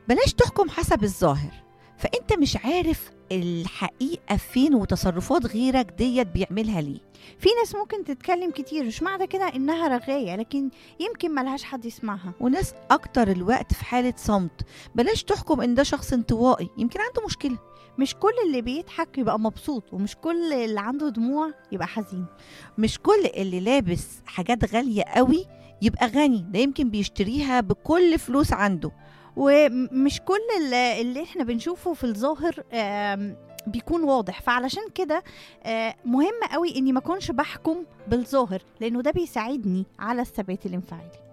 بلاش تحكم حسب الظاهر فانت مش عارف الحقيقه فين وتصرفات غيرك ديت بيعملها ليه في ناس ممكن تتكلم كتير مش معنى كده انها رغايه لكن يمكن ملهاش حد يسمعها وناس اكتر الوقت في حاله صمت بلاش تحكم ان ده شخص انطوائي يمكن عنده مشكله مش كل اللي بيضحك يبقى مبسوط ومش كل اللي عنده دموع يبقى حزين مش كل اللي لابس حاجات غاليه قوي يبقى غني ده يمكن بيشتريها بكل فلوس عنده ومش كل اللي, اللي احنا بنشوفه في الظاهر آم، بيكون واضح فعلشان كده آه، مهم قوي اني ما اكونش بحكم بالظاهر لانه ده بيساعدني على الثبات الانفعالي